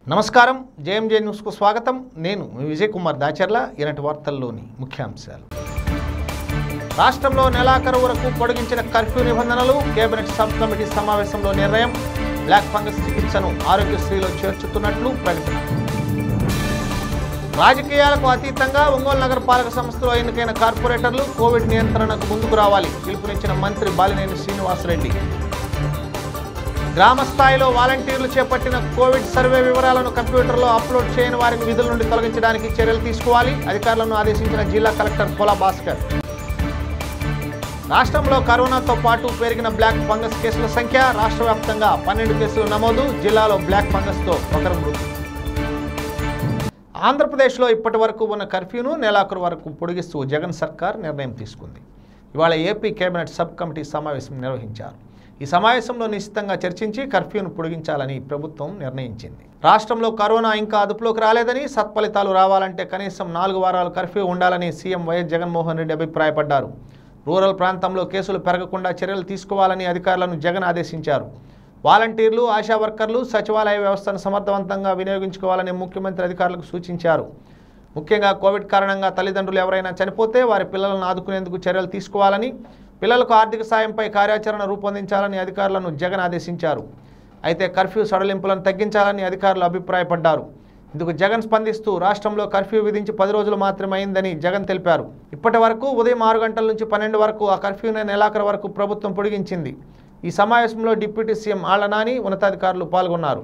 నమస్కారం జేఎంజే న్యూస్కు స్వాగతం నేను మీ విజయ్ కుమార్ దాచర్ల ఈనాటి వార్తల్లోని ముఖ్యాంశాలు రాష్ట్రంలో నెలాఖరు వరకు పొడిగించిన కర్ఫ్యూ నిబంధనలు కేబినెట్ సబ్ కమిటీ సమావేశంలో నిర్ణయం బ్లాక్ ఫంగస్ చికిత్సను ఆరోగ్యశ్రీలో చేర్చుతున్నట్లు ప్రకటన రాజకీయాలకు అతీతంగా ఒంగోలు నగరపాలక సంస్థలో ఎన్నికైన కార్పొరేటర్లు కోవిడ్ నియంత్రణకు ముందుకు రావాలి పిలుపునిచ్చిన మంత్రి బాలినేని శ్రీనివాసరెడ్డి గ్రామ స్థాయిలో వాలంటీర్లు చేపట్టిన కోవిడ్ సర్వే వివరాలను కంప్యూటర్లో అప్లోడ్ చేయని వారిని విధుల నుండి తొలగించడానికి చర్యలు తీసుకోవాలి అధికారులను ఆదేశించిన జిల్లా కలెక్టర్ పొలా భాస్కర్ రాష్ట్రంలో కరోనాతో పాటు పెరిగిన బ్లాక్ ఫంగస్ కేసుల సంఖ్య రాష్ట్ర వ్యాప్తంగా పన్నెండు కేసులు నమోదు జిల్లాలో బ్లాక్ ఫంగస్తో ఒకరు మృతి ఆంధ్రప్రదేశ్లో ఇప్పటి వరకు ఉన్న కర్ఫ్యూను నెలాఖరు వరకు పొడిగిస్తూ జగన్ సర్కార్ నిర్ణయం తీసుకుంది ఇవాళ ఏపీ కేబినెట్ సబ్ కమిటీ సమావేశం నిర్వహించారు ఈ సమావేశంలో నిశ్చితంగా చర్చించి కర్ఫ్యూను పొడిగించాలని ప్రభుత్వం నిర్ణయించింది రాష్ట్రంలో కరోనా ఇంకా అదుపులోకి రాలేదని సత్ఫలితాలు రావాలంటే కనీసం నాలుగు వారాలు కర్ఫ్యూ ఉండాలని సీఎం వైఎస్ జగన్మోహన్ రెడ్డి అభిప్రాయపడ్డారు రూరల్ ప్రాంతంలో కేసులు పెరగకుండా చర్యలు తీసుకోవాలని అధికారులను జగన్ ఆదేశించారు వాలంటీర్లు ఆశా వర్కర్లు సచివాలయ వ్యవస్థను సమర్థవంతంగా వినియోగించుకోవాలని ముఖ్యమంత్రి అధికారులకు సూచించారు ముఖ్యంగా కోవిడ్ కారణంగా తల్లిదండ్రులు ఎవరైనా చనిపోతే వారి పిల్లలను ఆదుకునేందుకు చర్యలు తీసుకోవాలని పిల్లలకు ఆర్థిక సాయంపై కార్యాచరణ రూపొందించాలని అధికారులను జగన్ ఆదేశించారు అయితే కర్ఫ్యూ సడలింపులను తగ్గించాలని అధికారులు అభిప్రాయపడ్డారు ఇందుకు జగన్ స్పందిస్తూ రాష్ట్రంలో కర్ఫ్యూ విధించి పది రోజులు మాత్రమే అయిందని జగన్ తెలిపారు ఇప్పటి వరకు ఉదయం ఆరు గంటల నుంచి పన్నెండు వరకు ఆ కర్ఫ్యూని నెలాఖరు వరకు ప్రభుత్వం పొడిగించింది ఈ సమావేశంలో డిప్యూటీ సీఎం ఆళ్ల నాని ఉన్నతాధికారులు పాల్గొన్నారు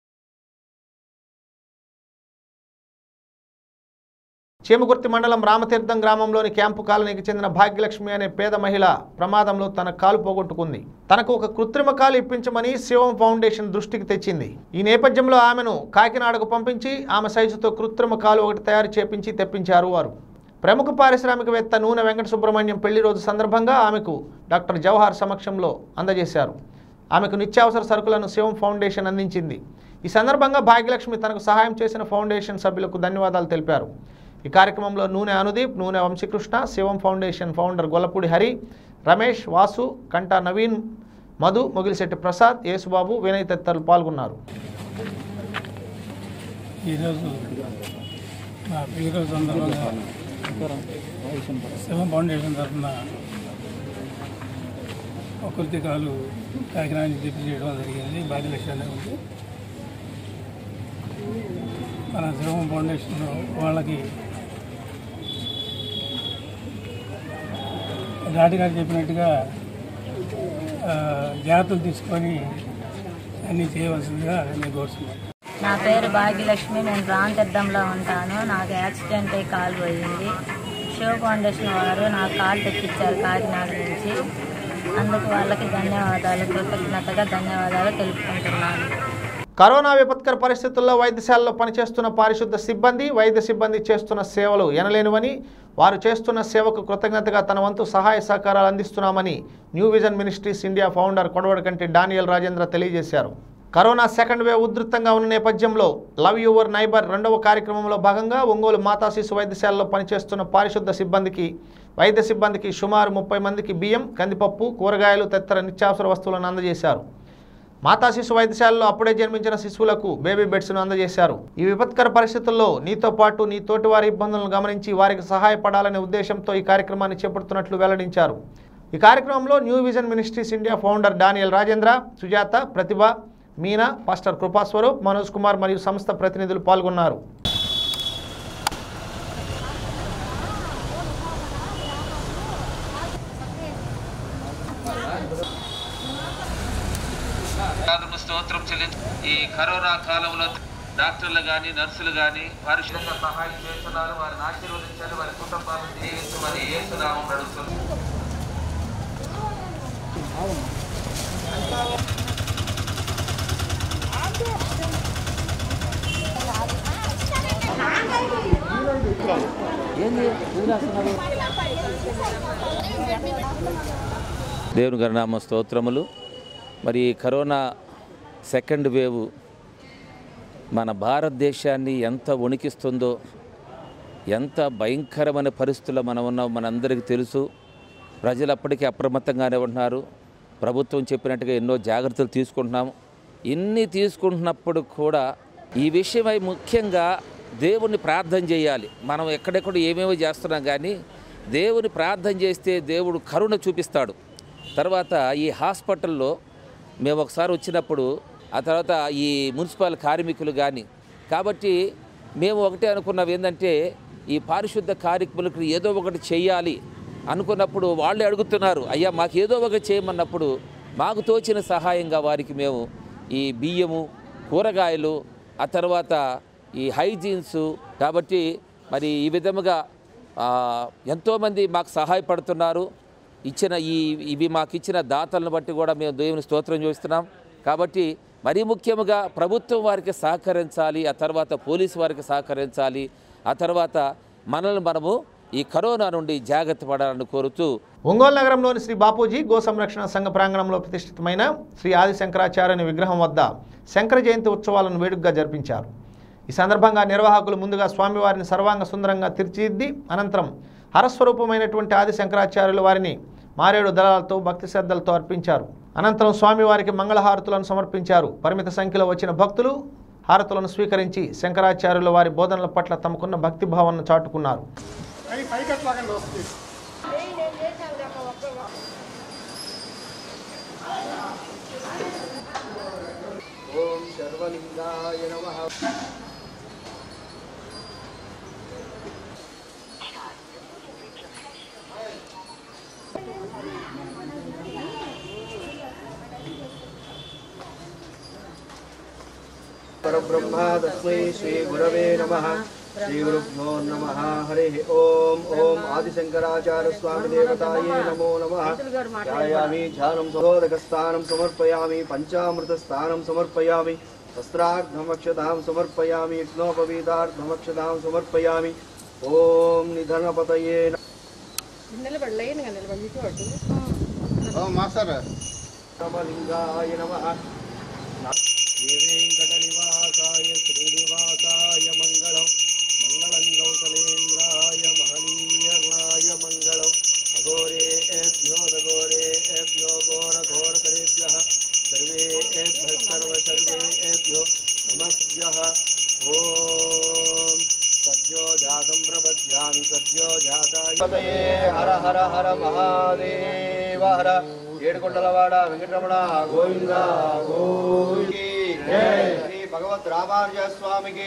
చేమకుర్తి మండలం రామతీర్థం గ్రామంలోని క్యాంపు కాలనీకి చెందిన భాగ్యలక్ష్మి అనే పేద మహిళ ప్రమాదంలో తన కాలు పోగొట్టుకుంది తనకు ఒక కృత్రిమ కాలు ఇప్పించమని శివం ఫౌండేషన్ దృష్టికి తెచ్చింది ఈ నేపథ్యంలో ఆమెను కాకినాడకు పంపించి ఆమె సైజుతో కృత్రిమ కాలు ఒకటి తయారు చేపించి తెప్పించారు వారు ప్రముఖ పారిశ్రామికవేత్త నూనె వెంకట సుబ్రహ్మణ్యం పెళ్లి రోజు సందర్భంగా ఆమెకు డాక్టర్ జవహర్ సమక్షంలో అందజేశారు ఆమెకు నిత్యావసర సరుకులను శివం ఫౌండేషన్ అందించింది ఈ సందర్భంగా భాగ్యలక్ష్మి తనకు సహాయం చేసిన ఫౌండేషన్ సభ్యులకు ధన్యవాదాలు తెలిపారు ఈ కార్యక్రమంలో నూనె అనుదీప్ నూనె వంశీకృష్ణ శివం ఫౌండేషన్ ఫౌండర్ గొల్లపూడి హరి రమేష్ వాసు కంటా నవీన్ మధు మొగిలిశెట్టి ప్రసాద్ యేసుబాబు వినయ్ తదితరులు పాల్గొన్నారు ఈరోజు నా పేరు సందర్భంగా శివం ఫౌండేషన్ తరఫున ప్రకృతికాలు కాకినాడ నుంచి తెప్పి చేయడం జరిగింది భాగ్యలక్ష్మి అనే ఉంది మన శివం ఫౌండేషన్ వాళ్ళకి డాటి గారు చెప్పినట్టుగా ఆ, జాగ్రత్తలు తీసుకొని అన్నీ చేయవలసిందిగా నేను కోరుతున్నాను నా పేరు భాగ్యలక్ష్మి నేను రాంతెద్దంలో ఉంటాను నాకు యాక్సిడెంట్ అయి కాలు పోయింది షో ఫౌండేషన్ వారు నాకు కాలు తెప్పించారు కాకినాడ నుంచి అందుకు వాళ్ళకి ధన్యవాదాలు కృతజ్ఞతగా ధన్యవాదాలు తెలుపుకుంటున్నాను కరోనా విపత్కర పరిస్థితుల్లో వైద్యశాలలో పనిచేస్తున్న పారిశుద్ధ సిబ్బంది వైద్య సిబ్బంది చేస్తున్న సేవలు ఎనలేనివని వారు చేస్తున్న సేవకు కృతజ్ఞతగా తన వంతు సహాయ సహకారాలు అందిస్తున్నామని new vision ministries India founder Kodavadakanti Daniel Rajendra తెలియజేశారు కరోనా సెకండ్ వేవ్ ఉధృతంగా ఉన్న నేపథ్యంలో లవ్ యువర్ నైబర్ రెండవ కార్యక్రమంలో భాగంగా ఒంగోలు మాతా శిశు వైద్యశాలలో పనిచేస్తున్న పారిశుద్ధ సిబ్బందికి వైద్య సిబ్బందికి సుమారు ముప్పై మందికి బియ్యం కందిపప్పు కూరగాయలు తదితర నిత్యావసర వస్తువులను అందజేశారు మాతా శిశు వైద్యశాలలో అప్పుడే జన్మించిన శిశువులకు బేబీ బెడ్స్ను అందజేశారు ఈ విపత్కర పరిస్థితుల్లో నీతో పాటు నీ తోటి వారి ఇబ్బందులను గమనించి వారికి సహాయపడాలనే ఉద్దేశంతో ఈ కార్యక్రమాన్ని చేపడుతున్నట్లు వెల్లడించారు ఈ కార్యక్రమంలో new vision ministries India founder Daniel Rajendra Sujatha Pratibha Meena pastor Krupaswaroop Manoj Kumar మరియు సంస్థ ప్రతినిధులు పాల్గొన్నారు యాదవ స్తోత్రం చెల్లించి ఈ కరోనా కాలంలో డాక్టర్లు కానీ నర్సులు కానీ వారి విధంగా సహాయం చేస్తున్నారు వారిని ఆశీర్వదించాలి వారి కుటుంబాలను జీవించమని ఏసునామం నడుస్తుంది దేవుని గణనామ స్తోత్రములు మరి ఈ కరోనా సెకండ్ వేవ్ మన భారతదేశాన్ని ఎంత వణికిస్తుందో ఎంత భయంకరమైన పరిస్థితుల్లో మనం ఉన్నాం మనందరికీ తెలుసు ప్రజలు అప్పటికీ అప్రమత్తంగానే ఉంటున్నారు ప్రభుత్వం చెప్పినట్టుగా ఎన్నో జాగ్రత్తలు తీసుకుంటున్నాము ఇన్ని తీసుకుంటున్నప్పుడు కూడా ఈ విషయమై ముఖ్యంగా దేవుణ్ణి ప్రార్థన చేయాలి మనం ఎక్కడెక్కడ ఏమేమో చేస్తున్నాం కానీ దేవుని ప్రార్థన చేస్తే దేవుడు కరుణ చూపిస్తాడు తర్వాత ఈ హాస్పిటల్లో మేము ఒకసారి వచ్చినప్పుడు ఆ తర్వాత ఈ మున్సిపల్ కార్మికులు కానీ కాబట్టి మేము ఒకటే అనుకున్నాం ఏంటంటే ఈ పారిశుద్ధ కార్యక్రమాలకు ఏదో ఒకటి చేయాలి అనుకున్నప్పుడు వాళ్ళే అడుగుతున్నారు అయ్యా మాకు ఏదో ఒకటి చేయమన్నప్పుడు మాకు తోచిన సహాయంగా వారికి మేము ఈ బియ్యము కూరగాయలు ఆ తర్వాత ఈ హైజీన్స్ కాబట్టి మరి ఈ విధముగా ఆ, ఎంతోమంది మాకు సహాయపడుతున్నారు ఇచ్చిన ఈ ఇవి మాకు ఇచ్చిన దాతలను బట్టి కూడా మేము దేవుని స్తోత్రం చూస్తున్నాం కాబట్టి మరీ ముఖ్యంగా ప్రభుత్వం వారికి సహకరించాలి ఆ తర్వాత పోలీసు వారికి సహకరించాలి ఆ తర్వాత మనల్ని మనము ఈ కరోనా నుండి జాగ్రత్త పడాలని కోరుతూ ఒంగోలు నగరంలోని శ్రీ బాపూజీ గో సంరక్షణ సంఘ ప్రాంగణంలో ప్రతిష్ఠితమైన శ్రీ ఆది శంకరాచార్యుని విగ్రహం వద్ద శంకర జయంతి ఉత్సవాలను వేడుకగా జరిపించారు ఈ సందర్భంగా నిర్వాహకులు ముందుగా స్వామివారిని సర్వాంగ సుందరంగా తీర్చిదిద్ది అనంతరం హరస్వరూపమైనటువంటి ఆది శంకరాచార్యుల వారిని మారేడు దళాలతో భక్తి శ్రద్ధలతో అర్పించారు అనంతరం స్వామివారికి మంగళహారతులను సమర్పించారు పరిమిత సంఖ్యలో వచ్చిన భక్తులు హారతులను స్వీకరించి శంకరాచార్యుల వారి బోధనల పట్ల తమకున్న భక్తి భావనను చాటుకున్నారు परब्रह्मा तस्मै श्रीगुरवे नमः श्रीगुरुभ्यो नमः हरिः ॐ ॐ आदिशङ्कराचार्यस्वामिदेवतायै नमो नमः ध्यायामि ध्यानं सहोदकस्थानं समर्पयामि पञ्चामृतस्थानं समर्पयामि वस्त्रार्धमक्षतां समर्पयामि यज्ञोपवीतार्धमक्षतां समर्पयामि ॐ निधनपतये नमलिङ्गाय नमः श्रीवेङ्कटनिवासाय श्रीनिवासाय मङ्गलम् मङ्गलं कौसलेन्द्राय महनीयगाय मङ्गलम् अघोरेभ्यो दघोरेभ्यो घोरघोरतरेभ्यः सर्वेभ्यः सर्व सर्वेभ्यो नमस्यः ॐ सद्यो जातं प्रपद्यामि सद्यो जाताय पतये हर हर हर महादेव हर ఏడుకొండలవాడ వెంకటరమణ గోవింద గోవిందకి శ్రీ భగవత్ రామానుజ స్వామికి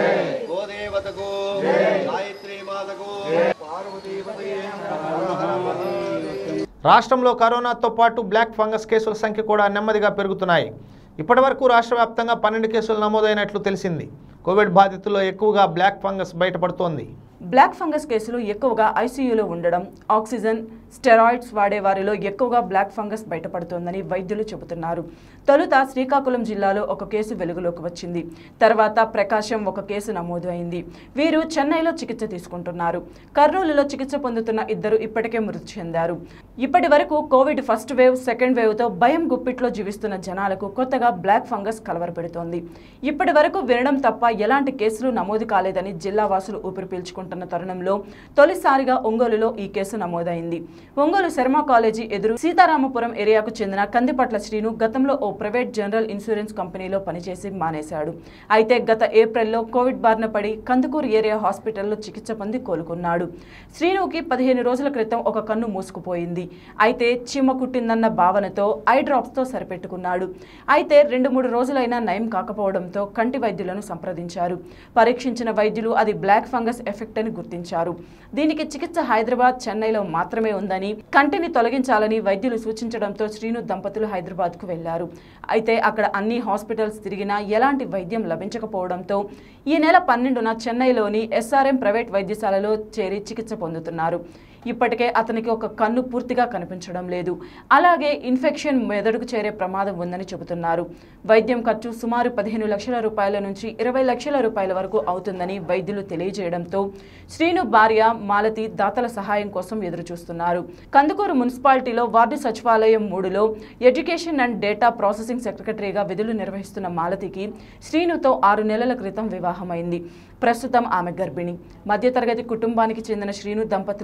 గోదేవతకు గాయత్రి మాతకు పార్వతీపతయే హర హర మహాదేవ రాష్ట్రంలో కరోనాతో పాటు బ్లాక్ ఫంగస్ కేసుల సంఖ్య కూడా నెమ్మదిగా పెరుగుతున్నాయి ఇప్పటివరకు రాష్ట్ర వ్యాప్తంగా పన్నెండు కేసులు నమోదైనట్లు తెలిసింది కోవిడ్ బాధితుల్లో ఎక్కువగా బ్లాక్ ఫంగస్ బయటపడుతోంది బ్లాక్ ఫంగస్ కేసులు ఎక్కువగా ఐసీయూలో ఉండడం ఆక్సిజన్ స్టెరాయిడ్స్ వాడే వారిలో ఎక్కువగా బ్లాక్ ఫంగస్ బయటపడుతోందని వైద్యులు చెబుతున్నారు తొలుత శ్రీకాకుళం జిల్లాలో ఒక కేసు వెలుగులోకి వచ్చింది తర్వాత ప్రకాశం ఒక కేసు నమోదు అయింది వీరు చెన్నైలో చికిత్స తీసుకుంటున్నారు కర్నూలులో చికిత్స పొందుతున్న ఇద్దరు ఇప్పటికే మృతి చెందారు ఇప్పటి వరకు కోవిడ్ ఫస్ట్ వేవ్ సెకండ్ వేవ్తో భయం గుప్పిట్లో జీవిస్తున్న జనాలకు కొత్తగా బ్లాక్ ఫంగస్ కలవరపెడుతోంది ఇప్పటి వరకు వినడం తప్ప ఎలాంటి కేసులు నమోదు కాలేదని జిల్లా వాసులు ఊపిరి పీల్చుకుంటున్న తరుణంలో తొలిసారిగా ఒంగోలులో ఈ కేసు నమోదైంది ఒంగోలు శర్మ కాలేజీ ఎదురు సీతారామపురం ఏరియాకు చెందిన కందిపట్ల శ్రీను గతంలో ఓ ప్రైవేట్ జనరల్ ఇన్సూరెన్స్ కంపెనీలో పనిచేసి మానేశాడు అయితే గత ఏప్రిల్లో కోవిడ్ బారిన పడి కందుకూరు ఏరియా హాస్పిటల్లో చికిత్స పొంది కోలుకున్నాడు శ్రీనుకి పదిహేను రోజుల క్రితం ఒక కన్ను మూసుకుపోయింది అయితే చీమ కుట్టిందన్న భావనతో ఐ డ్రాప్స్తో సరిపెట్టుకున్నాడు అయితే రెండు మూడు రోజులైనా నయం కాకపోవడంతో కంటి వైద్యులను సంప్రదించారు పరీక్షించిన వైద్యులు అది బ్లాక్ ఫంగస్ ఎఫెక్ట్ అని గుర్తించారు దీనికి చికిత్స హైదరాబాద్ చెన్నైలో మాత్రమే ఉందని కంటిని తొలగించాలని వైద్యులు సూచించడంతో శ్రీను దంపతులు హైదరాబాద్కు వెళ్లారు అయితే అక్కడ అన్ని హాస్పిటల్స్ తిరిగినా ఎలాంటి వైద్యం లభించకపోవడంతో ఈ నెల పన్నెండున చెన్నైలోని ఎస్ఆర్ఎం ప్రైవేట్ వైద్యశాలలో చేరి చికిత్స పొందుతున్నారు ఇప్పటికే అతనికి ఒక కన్ను పూర్తిగా కనిపించడం లేదు అలాగే ఇన్ఫెక్షన్ మెదడుకు చేరే ప్రమాదం ఉందని చెబుతున్నారు వైద్యం ఖర్చు సుమారు పదిహేను లక్షల రూపాయల నుంచి ఇరవై లక్షల రూపాయల వరకు అవుతుందని వైద్యులు తెలియజేయడంతో శ్రీను భార్య మాలతి దాతల సహాయం కోసం ఎదురుచూస్తున్నారు కందుకూరు మున్సిపాలిటీలో వార్డు సచివాలయం మూడులో ఎడ్యుకేషన్ అండ్ డేటా ప్రాసెసింగ్ సెక్రటరీగా విధులు నిర్వహిస్తున్న మాలతికి శ్రీనుతో ఆరు నెలల క్రితం వివాహమైంది ప్రస్తుతం ఆమె గర్భిణి మధ్యతరగతి కుటుంబానికి చెందిన శ్రీను దంపతులు ఇప్పటికే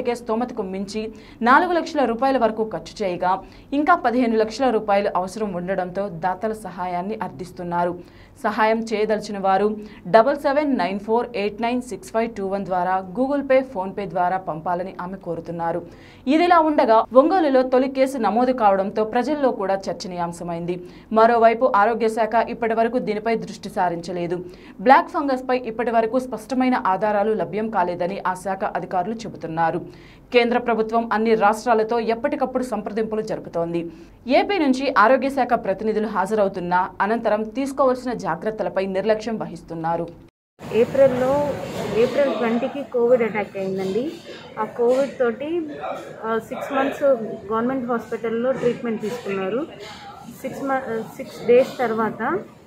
ఇప్పటికే స్తోమతకు మించి నాలుగు లక్షల రూపాయల వరకు ఖర్చు చేయగా ఇంకా పదిహేను లక్షల రూపాయలు అవసరం ఉండడంతో దాతల సహాయాన్ని అర్థిస్తున్నారు సహాయం చేయదలిచిన వారు double seven nine four eight nine six five two one ద్వారా గూగుల్ పే ఫోన్పే ద్వారా పంపాలని ఆమె కోరుతున్నారు ఇదిలా ఉండగా ఒంగోలులో తొలి కేసు నమోదు కావడంతో ప్రజల్లో కూడా చర్చనీయాంశమైంది మరోవైపు ఆరోగ్య శాఖ ఇప్పటి వరకు దీనిపై దృష్టి సారించలేదు బ్లాక్ ఫంగస్ పై ఇప్పటి వరకు స్పష్టమైన ఆధారాలు లభ్యం కాలేదని ఆ శాఖ అధికారులు చెబుతున్నారు కేంద్ర ప్రభుత్వం అన్ని రాష్ట్రాలతో ఎప్పటికప్పుడు సంప్రదింపులు జరుపుతోంది ఏపీ నుంచి ఆరోగ్య శాఖ ప్రతినిధులు హాజరవుతున్నా అనంతరం తీసుకోవాల్సిన జాగ్రత్తలపై నిర్లక్ష్యం వహిస్తున్నారు ఏప్రిల్లో ఏప్రిల్ ట్వంటీకి కోవిడ్ అటాక్ అయిందండి ఆ కోవిడ్ తోటి సిక్స్ మంత్స్ గవర్నమెంట్ హాస్పిటల్లో ట్రీట్మెంట్ తీసుకున్నారు సిక్స్ సిక్స్ డేస్ తర్వాత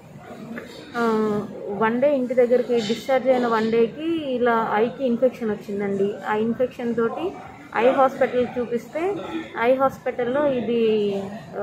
వన్ డే ఇంటి దగ్గరికి డిశ్చార్జ్ అయిన వన్ డేకి ఇలా ఐకి ఇన్ఫెక్షన్ వచ్చిందండి ఆ ఇన్ఫెక్షన్ తోటి ఐ హాస్పిటల్ చూపిస్తే ఐ హాస్పిటల్లో ఇది ఆ,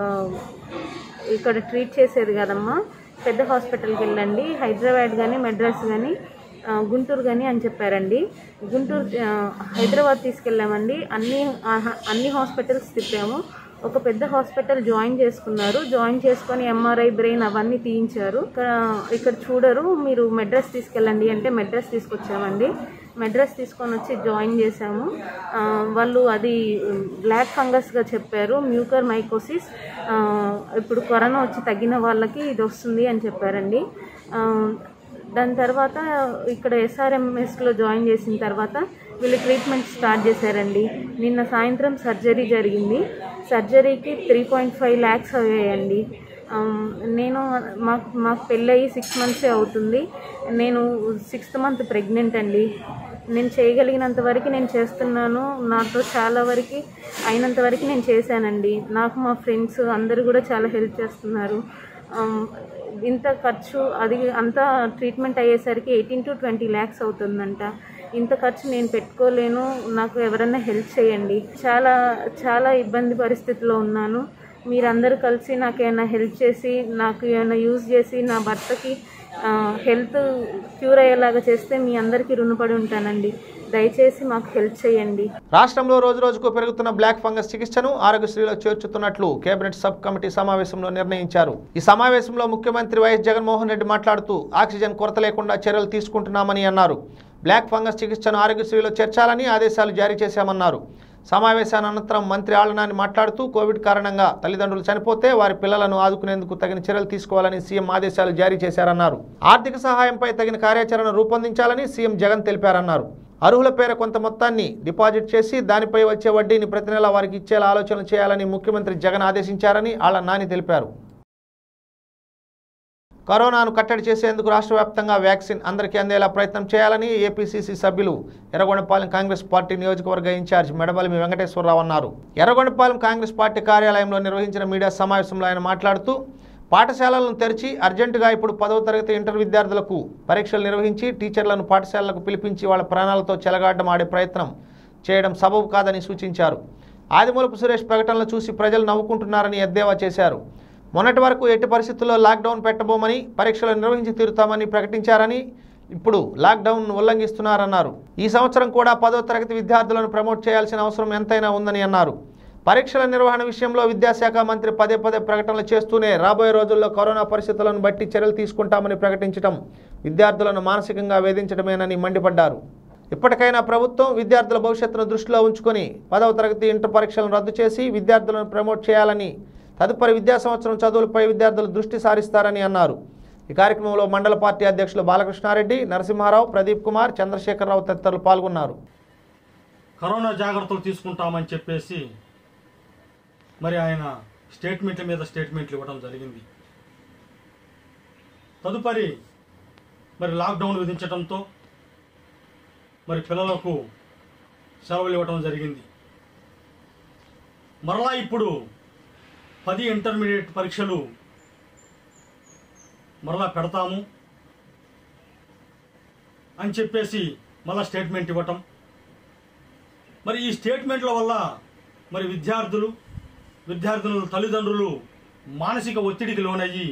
ఇక్కడ ట్రీట్ చేసేది కదమ్మా పెద్ద హాస్పిటల్కి వెళ్ళండి హైదరాబాద్ కానీ మెడ్రాస్ కానీ ఆ, గుంటూరు కానీ అని చెప్పారండి గుంటూరు ఆ, హైదరాబాద్ తీసుకెళ్ళామండి అన్ని ఆహా, అన్ని హాస్పిటల్స్ తిప్పాము ఒక పెద్ద హాస్పిటల్ జాయిన్ చేసుకున్నారు జాయిన్ చేసుకొని ఎంఆర్ఐ బ్రెయిన్ అవన్నీ తీయించారు ఇక్కడ ఇక్కడ చూడరు మీరు మెడ్రాస్ తీసుకెళ్ళండి అంటే మెడ్రాస్ తీసుకొచ్చామండి మెడ్రాస్ తీసుకొని వచ్చి జాయిన్ చేశాము ఆ, వాళ్ళు అది బ్లాక్ ఫంగస్గా చెప్పారు మ్యూకర్ మైకోసిస్ ఆ, ఇప్పుడు కరోనా వచ్చి తగ్గిన వాళ్ళకి ఇది వస్తుంది అని చెప్పారండి ఆ, దాని తర్వాత ఇక్కడ ఎస్ఆర్ఎంఎస్లో జాయిన్ చేసిన తర్వాత వీళ్ళు ట్రీట్మెంట్ స్టార్ట్ చేశారండి నిన్న సాయంత్రం సర్జరీ జరిగింది సర్జరీకి త్రీ పాయింట్ ఫైవ్ ల్యాక్స్ అయ్యాయండి ఆమ్, నేను మాకు మాకు పెళ్ళయి సిక్స్ మంత్సే అవుతుంది నేను సిక్స్త్ మంత్ ప్రెగ్నెంట్ అండి నేను చేయగలిగినంత వరకు నేను చేస్తున్నాను నాతో చాలా వరకు అయినంత వరకు నేను చేశానండి నాకు మా ఫ్రెండ్స్ అందరూ కూడా చాలా హెల్ప్ చేస్తున్నారు ఆమ్, ఇంత ఖర్చు అది అంతా ట్రీట్మెంట్ అయ్యేసరికి ఎయిటీన్ టు ట్వంటీ ల్యాక్స్ అవుతుందంట ఇంత ఖర్చు నేను పెట్టుకోలేను నాకు ఎవరైనా హెల్ప్ చేయండి చాలా చాలా ఇబ్బంది పరిస్థితిలో ఉన్నాను మీరందరూ కలిసి నాకు ఏమైనా హెల్ప్ చేసి నాకు ఏమైనా యూజ్ చేసి నా భర్తకి హెల్త్ క్యూర్ అయ్యేలాగా చేస్తే మీ అందరికీ రుణపడి ఉంటానండి దయచేసి మాకు హెల్ప్ చేయండి రాష్ట్రంలో రోజు రోజుకు పెరుగుతున్న బ్లాక్ ఫంగస్ చికిత్సను ఆరోగ్యశ్రీలో చేర్చుతున్నట్లు కేబినెట్ సబ్ కమిటీ సమావేశంలో నిర్ణయించారు ఈ సమావేశంలో ముఖ్యమంత్రి వైఎస్ జగన్మోహన్ రెడ్డి మాట్లాడుతూ ఆక్సిజన్ కొరత లేకుండా చర్యలు తీసుకుంటున్నామని అన్నారు బ్లాక్ ఫంగస్ చికిత్సను ఆరోగ్యశ్రీలో చేర్చాలని ఆదేశాలు జారీ చేశామన్నారు సమావేశాన్ని అనంతరం మంత్రి ఆళ్లనాని మాట్లాడుతూ కోవిడ్ కారణంగా తల్లిదండ్రులు చనిపోతే వారి పిల్లలను ఆదుకునేందుకు తగిన చర్యలు తీసుకోవాలని సీఎం ఆదేశాలు జారీ చేశారన్నారు ఆర్థిక సహాయంపై తగిన కార్యాచరణ రూపొందించాలని సీఎం జగన్ తెలిపారన్నారు అర్హుల పేర కొంత మొత్తాన్ని డిపాజిట్ చేసి దానిపై వచ్చే వడ్డీని ప్రతి నెల వారికి ఇచ్చేలా ఆలోచన చేయాలని ముఖ్యమంత్రి జగన్ ఆదేశించారని ఆళ్ల నాని తెలిపారు కరోనాను కట్టడి చేసేందుకు రాష్ట్ర వ్యాప్తంగా వ్యాక్సిన్ అందరికీ అందేలా ప్రయత్నం చేయాలని ఏపీసీసీ సభ్యులు ఎర్రగొండపాలెం కాంగ్రెస్ పార్టీ నియోజకవర్గ ఇన్ఛార్జ్ మెడబలిమి వెంకటేశ్వరరావు అన్నారు ఎర్రగొండపాలెం కాంగ్రెస్ పార్టీ కార్యాలయంలో నిర్వహించిన మీడియా సమావేశంలో ఆయన మాట్లాడుతూ పాఠశాలలను తెరిచి అర్జెంటుగా ఇప్పుడు పదవ తరగతి ఇంటర్ విద్యార్థులకు పరీక్షలు నిర్వహించి టీచర్లను పాఠశాలలకు పిలిపించి వాళ్ళ ప్రాణాలతో చెలగాటం ఆడే ప్రయత్నం చేయడం సబబు కాదని సూచించారు ఆదిమూలపు సురేష్ ప్రకటనలు చూసి ప్రజలు నవ్వుకుంటున్నారని ఎద్దేవా చేశారు మొన్నటి వరకు ఎట్టి పరిస్థితుల్లో లాక్డౌన్ పెట్టబోమని పరీక్షలు నిర్వహించి తీరుతామని ప్రకటించారని ఇప్పుడు లాక్డౌన్ ఉల్లంఘిస్తున్నారన్నారు ఈ సంవత్సరం కూడా పదో తరగతి విద్యార్థులను ప్రమోట్ చేయాల్సిన అవసరం ఎంతైనా ఉందని అన్నారు పరీక్షల నిర్వహణ విషయంలో విద్యాశాఖ మంత్రి పదే పదే ప్రకటనలు చేస్తూనే రాబోయే రోజుల్లో కరోనా పరిస్థితులను బట్టి చర్యలు తీసుకుంటామని ప్రకటించడం విద్యార్థులను మానసికంగా వేధించడమేనని మండిపడ్డారు ఇప్పటికైనా ప్రభుత్వం విద్యార్థుల భవిష్యత్తును దృష్టిలో ఉంచుకొని పదవ తరగతి ఇంటర్ పరీక్షలను రద్దు చేసి విద్యార్థులను ప్రమోట్ చేయాలని తదుపరి విద్యా సంవత్సరం చదువులపై విద్యార్థులు దృష్టి సారిస్తారని అన్నారు ఈ కార్యక్రమంలో మండల పార్టీ అధ్యక్షులు బాలకృష్ణారెడ్డి నరసింహారావు ప్రదీప్ కుమార్ చంద్రశేఖరరావు తదితరులు పాల్గొన్నారు కరోనా జాగ్రత్తలు తీసుకుంటామని చెప్పేసి మరి ఆయన స్టేట్మెంట్ల మీద స్టేట్మెంట్లు ఇవ్వడం జరిగింది తదుపరి మరి లాక్డౌన్ విధించడంతో మరి పిల్లలకు సెలవులు ఇవ్వడం జరిగింది మరలా ఇప్పుడు పది ఇంటర్మీడియట్ పరీక్షలు మరలా పెడతాము అని చెప్పేసి మళ్ళా స్టేట్మెంట్ ఇవ్వటం మరి ఈ స్టేట్మెంట్ల వల్ల మరి విద్యార్థులు విద్యార్థుల తల్లిదండ్రులు మానసిక ఒత్తిడికి లోనయ్యి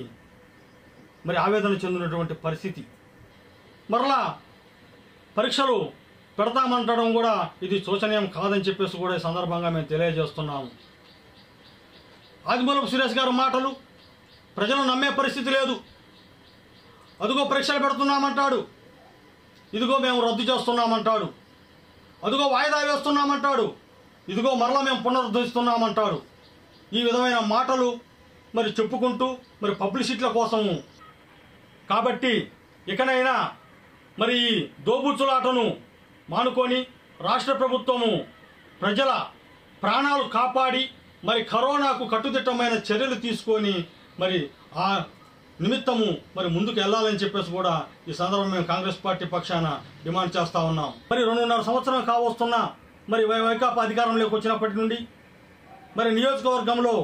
మరి ఆవేదన చెందినటువంటి పరిస్థితి మరలా పరీక్షలు పెడతామంటడం కూడా ఇది శోచనీయం కాదని చెప్పేసి కూడా ఈ సందర్భంగా మేము తెలియజేస్తున్నాము ఆదిమూలపు సురేష్ గారి మాటలు ప్రజలు నమ్మే పరిస్థితి లేదు అదిగో పరీక్షలు పెడుతున్నామంటాడు ఇదిగో మేము రద్దు చేస్తున్నామంటాడు అదిగో వాయిదా వేస్తున్నామంటాడు ఇదిగో మరలా మేము పునరుద్ధరిస్తున్నామంటాడు ఈ విధమైన మాటలు మరి చెప్పుకుంటూ మరి పబ్లిసిటీల కోసము కాబట్టి ఇకనైనా మరి ఈ దోబుచ్చులాటను మానుకొని రాష్ట్ర ప్రభుత్వము ప్రజల ప్రాణాలు కాపాడి మరి కరోనాకు కట్టుదిట్టమైన చర్యలు తీసుకొని మరి ఆ నిమిత్తము మరి ముందుకు వెళ్ళాలని చెప్పేసి కూడా ఈ సందర్భంగా మేము కాంగ్రెస్ పార్టీ పక్షాన డిమాండ్ చేస్తా ఉన్నాం మరి రెండున్నర సంవత్సరం కావస్తున్నా మరి వై- వైకాపా అధికారంలోకి వచ్చినప్పటి నుండి మరి నియోజకవర్గంలో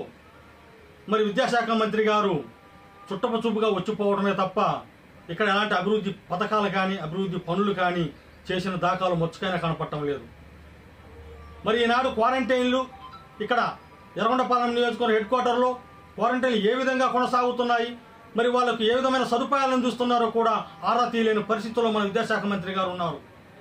మరి విద్యాశాఖ మంత్రి గారు చుట్టపు చూపుగా వచ్చిపోవడమే తప్ప ఇక్కడ ఎలాంటి అభివృద్ధి పథకాలు కానీ అభివృద్ధి పనులు కానీ చేసిన దాఖలు మొచ్చుకైనా కనపడటం లేదు మరి ఈనాడు క్వారంటైన్లు ఇక్కడ ఎర్రగొండపాలెం నియోజకవర్గం హెడ్ క్వార్టర్లో క్వారంటైన్లు ఏ విధంగా కొనసాగుతున్నాయి మరి వాళ్ళకు ఏ విధమైన సదుపాయాలు అందిస్తున్నారో కూడా ఆరా తీయలేని పరిస్థితుల్లో మన విద్యాశాఖ మంత్రి గారు ఉన్నారు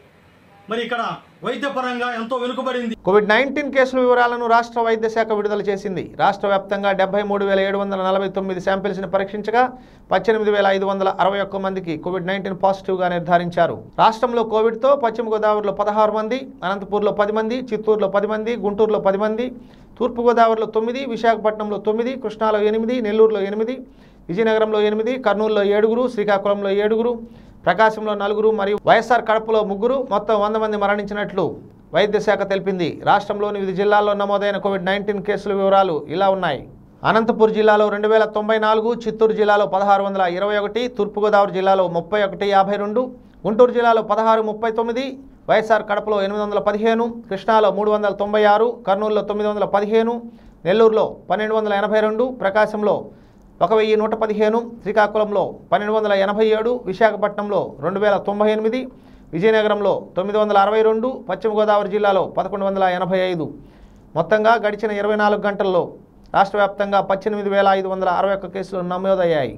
మరి ఇక్కడ వైద్యపరంగా ఎంతో వెనుకబడింది కోవిడ్ నైన్టీన్ కేసుల వివరాలను రాష్ట్ర వైద్య శాఖ విడుదల చేసింది రాష్ట్ర వ్యాప్తంగా డెబ్బై మూడు వేల ఏడు వందల నలభై తొమ్మిది శాంపిల్స్ని పరీక్షించగా పద్దెనిమిది వేల ఐదు వందల అరవై ఒక్క మందికి కోవిడ్ నైన్టీన్ పాజిటివ్గా నిర్ధారించారు రాష్ట్రంలో కోవిడ్తో పశ్చిమ గోదావరిలో పదహారు మంది అనంతపూర్లో పది మంది చిత్తూరులో పది మంది గుంటూరులో పది మంది తూర్పుగోదావరిలో తొమ్మిది విశాఖపట్నంలో తొమ్మిది కృష్ణాలో ఎనిమిది నెల్లూరులో ఎనిమిది విజయనగరంలో ఎనిమిది కర్నూలులో ఏడుగురు శ్రీకాకుళంలో ఏడుగురు ప్రకాశంలో నలుగురు మరియు వైఎస్ఆర్ కడపలో ముగ్గురు మొత్తం వంద మంది మరణించినట్లు వైద్య శాఖ తెలిపింది రాష్ట్రంలోని వివిధ జిల్లాల్లో నమోదైన కోవిడ్ నైన్టీన్ కేసుల వివరాలు ఇలా ఉన్నాయి అనంతపూర్ జిల్లాలో రెండు వేల తొంభై నాలుగు చిత్తూరు జిల్లాలో పదహారు వందల ఇరవై ఒకటి తూర్పుగోదావరి జిల్లాలో ముప్పై ఒకటి యాభై రెండు గుంటూరు జిల్లాలో పదహారు ముప్పై తొమ్మిది వైఎస్ఆర్ కడపలో ఎనిమిది వందల పదిహేను కృష్ణాలో మూడు వందల తొంభై ఆరు కర్నూలులో తొమ్మిది వందల పదిహేను నెల్లూరులో పన్నెండు వందల ఎనభై రెండు ప్రకాశంలో ఒక వెయ్యి నూట పదిహేను శ్రీకాకుళంలో పన్నెండు వందల ఎనభై ఏడు విశాఖపట్నంలో రెండు వేల తొంభై ఎనిమిది విజయనగరంలో తొమ్మిది వందల అరవై రెండు పశ్చిమ గోదావరి జిల్లాలో పదకొండు వందల ఎనభై ఐదు మొత్తంగా గడిచిన ఇరవై నాలుగు గంటల్లో రాష్ట్ర వ్యాప్తంగా పద్దెనిమిది వేల ఐదు వందల అరవై ఒక్క కేసులు నమోదయ్యాయి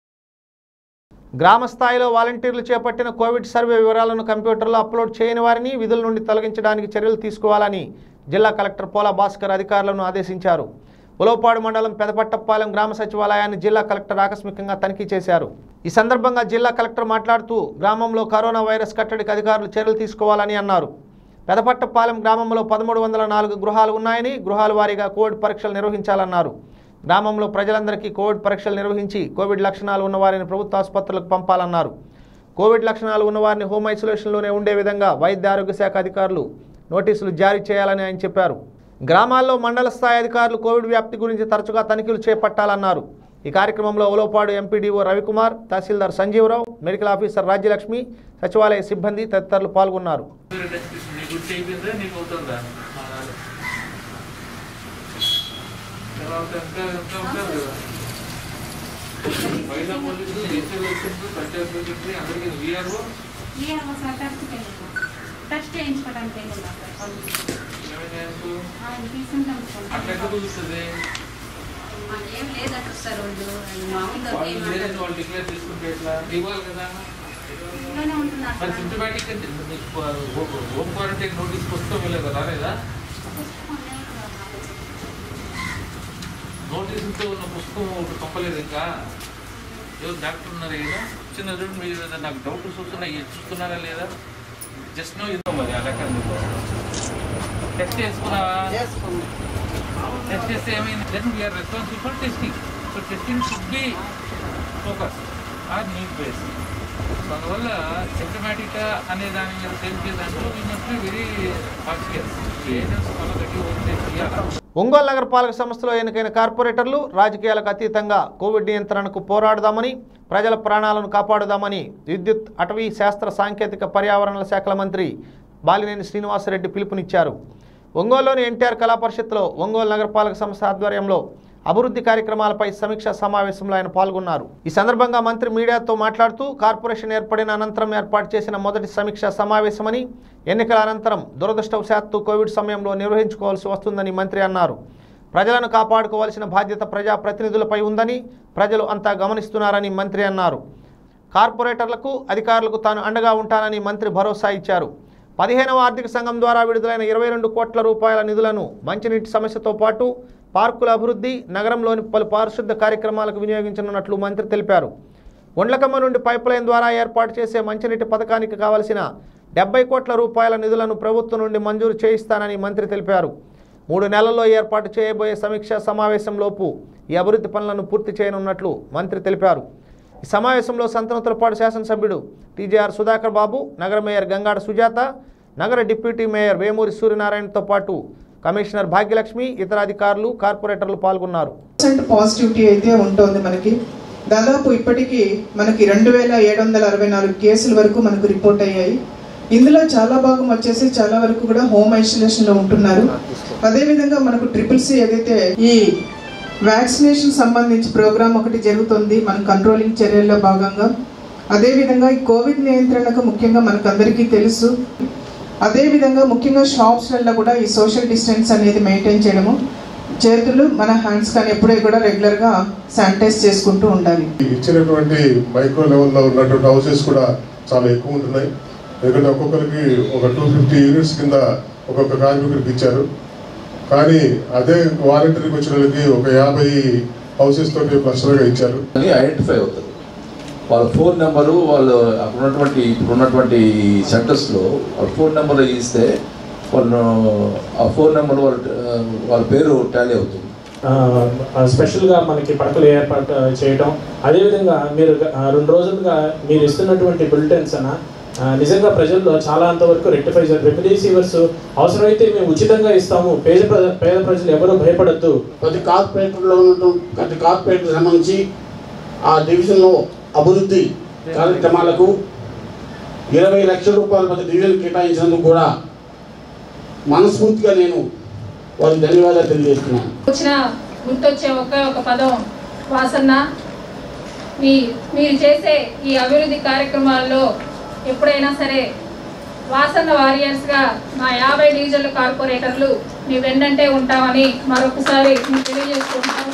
గ్రామ స్థాయిలో వాలంటీర్లు చేపట్టిన కోవిడ్ సర్వే వివరాలను కంప్యూటర్లో అప్లోడ్ చేయని వారిని విధుల నుండి తొలగించడానికి చర్యలు తీసుకోవాలని జిల్లా కలెక్టర్ పోలా భాస్కర్ అధికారులను ఆదేశించారు ఉలవపాడు మండలం పెదపట్టపాలెం గ్రామ సచివాలయాన్ని జిల్లా కలెక్టర్ ఆకస్మికంగా తనిఖీ చేశారు ఈ సందర్భంగా జిల్లా కలెక్టర్ మాట్లాడుతూ గ్రామంలో కరోనా వైరస్ కట్టడికి అధికారులు చర్యలు తీసుకోవాలని అన్నారు పెదపట్టపాలెం గ్రామంలో పదమూడు వందల నాలుగు గృహాలు ఉన్నాయని గృహాల వారీగా కోవిడ్ పరీక్షలు నిర్వహించాలన్నారు గ్రామంలో ప్రజలందరికీ కోవిడ్ పరీక్షలు నిర్వహించి కోవిడ్ లక్షణాలు ఉన్నవారిని ప్రభుత్వ ఆసుపత్రులకు పంపాలన్నారు కోవిడ్ లక్షణాలు ఉన్నవారిని హోమ్ ఐసోలేషన్లోనే ఉండే విధంగా వైద్య ఆరోగ్య శాఖ అధికారులు నోటీసులు జారీ చేయాలని ఆయన చెప్పారు గ్రామాల్లో మండల స్థాయి అధికారులు కోవిడ్ వ్యాప్తి గురించి తరచుగా తనిఖీలు చేపట్టాలన్నారు ఈ కార్యక్రమంలో ఓలోపాడు ఎంపీడీఓ రవికుమార్ తహసీల్దార్ సంజీవరావు మెడికల్ ఆఫీసర్ రాజ్యలక్ష్మి సచివాలయ సిబ్బంది తదితరులు పాల్గొన్నారు నీకు గుర్తు అయిపోయిందా నీకు అవుతుందా తర్వాత ఇంకా ఇంకా ఉంటారు కదా మహిళా పోలీసులు ఎస్ఐ లైసెన్స్ పంచాయత్ సెక్రటరీ అందరికీ వీఆర్ఓ టెస్ట్ చేయించుకోవడానికి వెళ్ళిందా సార్ తీసుకుంటాం అట్లా ఎక్కడ కుదురుతుంది ఏం లేదంటారు సార్ వాళ్ళు మామూలుగా వాళ్ళు లేదని వాళ్ళు డిక్లేర్ చేసుకుంటే ఎట్లా ఇవ్వాలి కదా ఇంట్లోనే ఉంటున్నారు మరి సిమ్టమాటిక్ అంటే మీకు హోమ్ క్వారంటైన్ నోటీస్ పుస్తకం వెళ్ళలేదు రాలేదా నోటీసుతో ఉన్న పుస్తకం ఒకటి పంపలేదు ఇంకా ఎవరు డాక్టర్ ఉన్నారు కదా చిన్న చూడు మీరు ఏదైనా నాకు డౌట్స్ వస్తున్నాయి ఇవి చూస్తున్నారా లేదా జస్ట్ నో ఇదో మరి ఆ లెక్క టెస్ట్ చేసుకున్నావా టెస్ట్ చేస్తే ఏమైంది then we're responsible for testing so testing should be focus or need base so అందువల్ల సిమ్టమాటిక్ అనే దాని మీద తెలిసే దాంట్లో we must be very conscious agents వల్ల గట్టి ఓకే చేయాలి ఒంగోలు నగరపాలక సంస్థలో ఎన్నికైన కార్పొరేటర్లు రాజకీయాలకు అతీతంగా కోవిడ్ నియంత్రణకు పోరాడదామని ప్రజల ప్రాణాలను కాపాడుదామని విద్యుత్ అటవీ శాస్త్ర సాంకేతిక పర్యావరణల శాఖల మంత్రి బాలినేని శ్రీనివాసరెడ్డి పిలుపునిచ్చారు ఒంగోలులోని ఎన్టీఆర్ కళా పరిషత్లో ఒంగోలు నగరపాలక సంస్థ ఆధ్వర్యంలో అభివృద్ధి కార్యక్రమాలపై సమీక్షా సమావేశంలో ఆయన పాల్గొన్నారు ఈ సందర్భంగా మంత్రి మీడియాతో మాట్లాడుతూ కార్పొరేషన్ ఏర్పడిన అనంతరం ఏర్పాటు చేసిన మొదటి సమీక్షా సమావేశమని ఎన్నికల అనంతరం దురదృష్టవశాత్తు కోవిడ్ సమయంలో నిర్వహించుకోవాల్సి వస్తుందని మంత్రి అన్నారు ప్రజలను కాపాడుకోవాల్సిన బాధ్యత ప్రజాప్రతినిధులపై ఉందని ప్రజలు అంతా గమనిస్తున్నారని మంత్రి అన్నారు కార్పొరేటర్లకు అధికారులకు తాను అండగా ఉంటానని మంత్రి భరోసా ఇచ్చారు పదిహేనవ ఆర్థిక సంఘం ద్వారా విడుదలైన ఇరవై రెండు కోట్ల రూపాయల నిధులను మంచినీటి సమస్యతో పాటు పార్కుల అభివృద్ధి నగరంలోని పలు పారిశుద్ధ కార్యక్రమాలకు వినియోగించనున్నట్లు మంత్రి తెలిపారు ఒండ్లకమ్మ నుండి పైప్ లైన్ ద్వారా ఏర్పాటు చేసే మంచినీటి పథకానికి కావలసిన డెబ్బై కోట్ల రూపాయల నిధులను ప్రభుత్వం నుండి మంజూరు చేయిస్తానని మంత్రి తెలిపారు మూడు నెలల్లో ఏర్పాటు చేయబోయే సమీక్షా సమావేశంలోపు ఈ అభివృద్ధి పనులను పూర్తి చేయనున్నట్లు మంత్రి తెలిపారు ఈ సమావేశంలో సంతనూతలపాడు శాసనసభ్యుడు టీజేఆర్ సుధాకర్ బాబు నగర మేయర్ గంగాడ సుజాత నగర డిప్యూటీ మేయర్ వేమూరి సూర్యనారాయణతో పాటు కమిషనర్ భాగ్యలక్ష్మి ఇతర అధికారులు కార్పొరేటర్లు పాల్గొన్నారు పర్సెంట్ పాజిటివిటీ అయితే ఉంటుంది మనకి దాదాపు ఇప్పటికీ మనకి రెండు వేల ఏడు వందల అరవై నాలుగు కేసుల వరకు మనకు రిపోర్ట్ అయ్యాయి ఇందులో చాలా భాగం వచ్చేసి చాలా వరకు కూడా హోమ్ ఐసోలేషన్ లో ఉంటున్నారు అదేవిధంగా మనకు ట్రిపుల్ సి ఏదైతే ఈ వ్యాక్సినేషన్ సంబంధించి ప్రోగ్రామ్ ఒకటి జరుగుతుంది మన కంట్రోలింగ్ చర్యల్లో భాగంగా అదేవిధంగా ఈ కోవిడ్ నియంత్రణకు ముఖ్యంగా మనకు అందరికీ తెలుసు అదేవిధంగా ముఖ్యంగా షాప్స్లలో కూడా ఈ సోషల్ డిస్టెన్స్ అనేది మెయింటైన్ చేయడము చేతులు మన హ్యాండ్స్ కానీ ఎప్పుడూ కూడా రెగ్యులర్గా శానిటైజ్ చేసుకుంటూ ఉండాలి ఇచ్చినటువంటి మైక్రో లెవెల్లో ఉన్నటువంటి హౌసెస్ కూడా చాలా ఎక్కువ ఉంటున్నాయి ఎందుకంటే ఒక్కొక్కరికి ఒక టూ ఫిఫ్టీ యూనిట్స్ కింద ఒక్కొక్క కార్మికుడికి ఇచ్చారు కానీ అదే వాలంటీర్కి వచ్చిన వాళ్ళకి ఒక యాభై హౌసెస్ తోటి క్లస్టర్గా ఇచ్చారు అని ఐడెంటిఫై అవుతుంది వాళ్ళ ఫోన్ నెంబరు వాళ్ళు అక్కడ ఉన్నటువంటి ఇప్పుడు ఉన్నటువంటి సెంటర్స్లో వాళ్ళ ఫోన్ నెంబర్ ఇస్తే వాళ్ళు ఆ ఫోన్ నెంబర్ వాళ్ళ వాళ్ళ పేరు టాలీ అవుతుంది స్పెషల్గా మనకి పడకలు ఏర్పాటు చేయటం అదేవిధంగా మీరు ఆ, రెండు రోజులుగా మీరు ఇస్తున్నటువంటి బులెటిన్స్ అన్న ఆ, నిజంగా ప్రజల్లో చాలా అంతవరకు రెక్టిఫై రెమిడీసీవర్స్ అవసరమైతే మేము ఉచితంగా ఇస్తాము పేద ప్ర- పేద ప్రజలు ఎవరూ భయపడద్దు ప్రతి కార్పొరేటర్లో ఉన్నటువంటి ప్రతి కార్పొరేటర్ సంబంధించి ఆ డివిజన్లో అభివృద్ధి కార్యక్రమాలకు ఇరవై లక్షల రూపాయలు ప్రతి డివిజన్ కేటాయించినందుకు కూడా మనస్ఫూర్తిగా నేను వారికి ధన్యవాదాలు తెలియజేస్తున్నాను వచ్చిన గుర్తొచ్చే ఒకే ఒక పదం వాసన్న మీ మీరు చేసే ఈ అభివృద్ధి కార్యక్రమాల్లో ఎప్పుడైనా సరే వాసన్న వారియర్స్గా మా యాభై డివిజన్ల కార్పొరేటర్లు మీ వెన్నంటే ఉంటామని మరొకసారి మీకు తెలియజేసుకుంటాం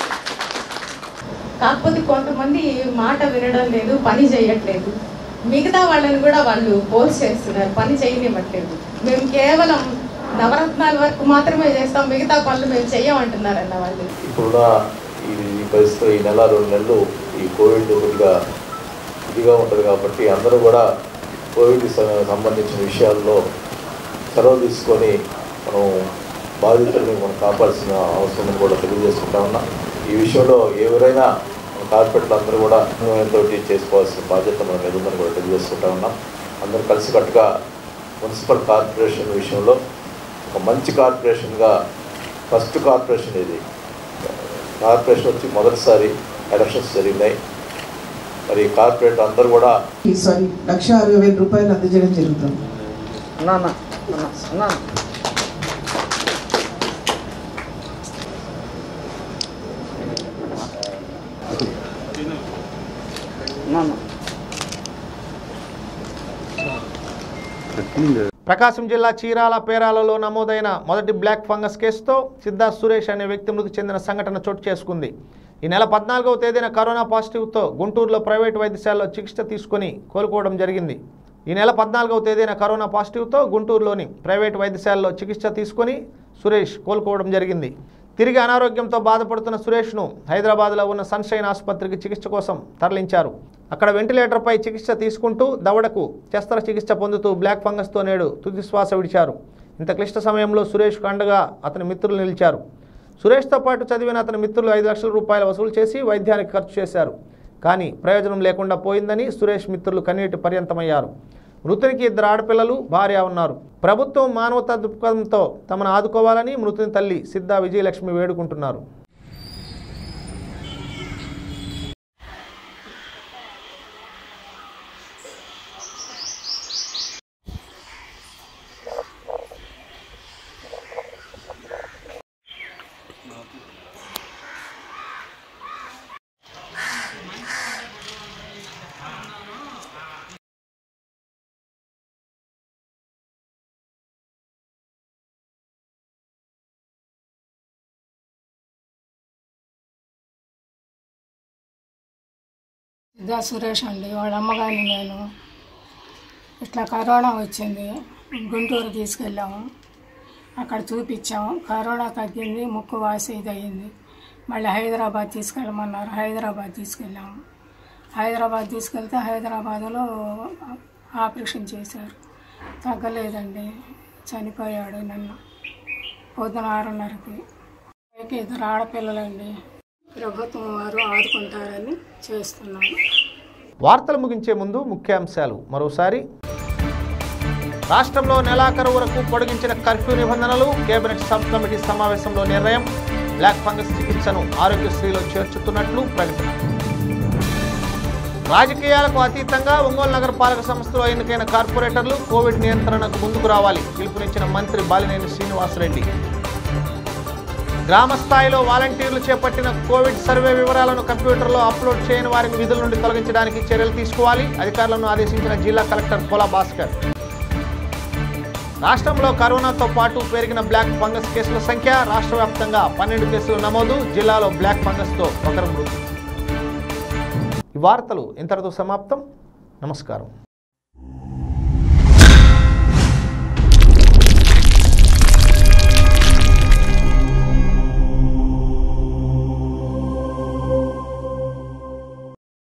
కాకపోతే కొంతమంది మాట వినడం లేదు పని చేయట్లేదు మిగతా వాళ్ళని కూడా వాళ్ళు పోస్ట్ చేస్తున్నారు పని చేయనివ్వట్లేదు మేము కేవలం నవరత్నాల వరకు మాత్రమే చేస్తాం మిగతా పనులు మేము చెయ్యమంటున్నారన్న వాళ్ళు ఇప్పుడున్న ఈ ఈ పరిస్థితిలో ఈ నెల రెండు నెలలు ఈ కోవిడ్ కొద్దిగా ఇదిగా ఉంటుంది కాబట్టి అందరూ కూడా కోవిడ్ సంబంధించిన విషయాల్లో చొరవ తీసుకొని మనం బాధితుల్ని మనం కాపాడాల్సిన అవసరం కూడా తెలియజేసుకుంటా ఉన్నాం ఈ విషయంలో ఎవరైనా మన కార్పొరేట్లు అందరూ కూడా తోటి చేసుకోవాల్సిన బాధ్యత మన మీద ఉందని కూడా తెలియజేసుకుంటా ఉన్నాం అందరూ కలిసికట్టుగా మున్సిపల్ కార్పొరేషన్ విషయంలో ఒక మంచి కార్పొరేషన్గా ఫస్ట్ కార్పొరేషన్ ఇది కార్పొరేషన్ వచ్చి మొదటిసారి ఎలక్షన్స్ జరిగినాయి మరి కార్పొరేట్ అందరూ కూడా సారీ లక్ష అరవై వేల రూపాయలు అందజేయడం జరుగుతుంది ప్రకాశం జిల్లా చీరాల పేరాలలో నమోదైన మొదటి బ్లాక్ ఫంగస్ కేసుతో సిద్ధార్థ్ సురేష్ అనే వ్యక్తి మృతి చెందిన సంఘటన చోటు చేసుకుంది ఈ నెల పద్నాలుగవ తేదీన కరోనా పాజిటివ్తో గుంటూరులో ప్రైవేటు వైద్యశాలలో చికిత్స తీసుకుని కోలుకోవడం జరిగింది ఈ నెల పద్నాలుగవ తేదీన కరోనా పాజిటివ్తో గుంటూరులోని ప్రైవేటు వైద్యశాలలో చికిత్స తీసుకుని సురేష్ కోలుకోవడం జరిగింది తిరిగి అనారోగ్యంతో బాధపడుతున్న సురేష్ను హైదరాబాద్లో ఉన్న సన్షైన్ ఆసుపత్రికి చికిత్స కోసం తరలించారు అక్కడ వెంటిలేటర్పై చికిత్స తీసుకుంటూ దవడకు శస్త్రచికిత్స పొందుతూ బ్లాక్ ఫంగస్తో నేడు తుది శ్వాస విడిచారు ఇంత క్లిష్ట సమయంలో సురేష్కు అండగా అతని మిత్రులు నిలిచారు సురేష్తో పాటు చదివిన అతని మిత్రులు ఐదు లక్షల రూపాయలు వసూలు చేసి వైద్యానికి ఖర్చు చేశారు కానీ ప్రయోజనం లేకుండా పోయిందని సురేష్ మిత్రులు కన్నీటి పర్యంతమయ్యారు మృతునికి ఇద్దరు ఆడపిల్లలు భార్య ఉన్నారు ప్రభుత్వం మానవతా దృక్పథంతో తమను ఆదుకోవాలని మృతుని తల్లి సిద్ధా విజయలక్ష్మి వేడుకుంటున్నారు ఇదా సురేష్ అండి వాళ్ళ అమ్మగారిని నేను ఇట్లా కరోనా వచ్చింది గుంటూరు తీసుకెళ్ళాము అక్కడ చూపించాము కరోనా తగ్గింది ముక్కు వాసి ఇది అయింది మళ్ళీ హైదరాబాద్ తీసుకెళ్ళమన్నారు హైదరాబాద్ తీసుకెళ్ళాము హైదరాబాద్ తీసుకెళ్తే హైదరాబాద్లో ఆపరేషన్ చేశారు తగ్గలేదండి చనిపోయాడు నిన్న పొద్దున ఆరున్నరకి పైకి ఇద్దరు ఆడపిల్లలండి ప్రభుత్వం వారు ఆదుకుంటారని చేస్తున్నాము వార్తలు ముగించే ముందు ముఖ్యాంశాలు మరోసారి రాష్ట్రంలో నెలాఖరు వరకు పొడిగించిన కర్ఫ్యూ నిబంధనలు కేబినెట్ సబ్ కమిటీ సమావేశంలో నిర్ణయం బ్లాక్ ఫంగస్ చికిత్సను ఆరోగ్యశ్రీలో చేర్చుతున్నట్లు ప్రకటన రాజకీయాలకు అతీతంగా ఒంగోలు నగరపాలక సంస్థలో ఎన్నికైన కార్పొరేటర్లు కోవిడ్ నియంత్రణకు ముందుకు రావాలి పిలుపునిచ్చిన మంత్రి బాలినేని శ్రీనివాసరెడ్డి గ్రామ స్థాయిలో వాలంటీర్లు చేపట్టిన కోవిడ్ సర్వే వివరాలను కంప్యూటర్లో అప్లోడ్ చేయని వారిని విధుల నుండి తొలగించడానికి చర్యలు తీసుకోవాలి అధికారులను ఆదేశించిన జిల్లా కలెక్టర్ పోలా భాస్కర్ రాష్ట్రంలో కరోనాతో పాటు పెరిగిన బ్లాక్ ఫంగస్ కేసుల సంఖ్య రాష్ట్ర వ్యాప్తంగా పన్నెండు కేసులు నమోదు జిల్లాలో బ్లాక్ ఫంగస్తో ఒకరు మృతి ఈ వార్తలు ఇంతటితో సమాప్తం నమస్కారం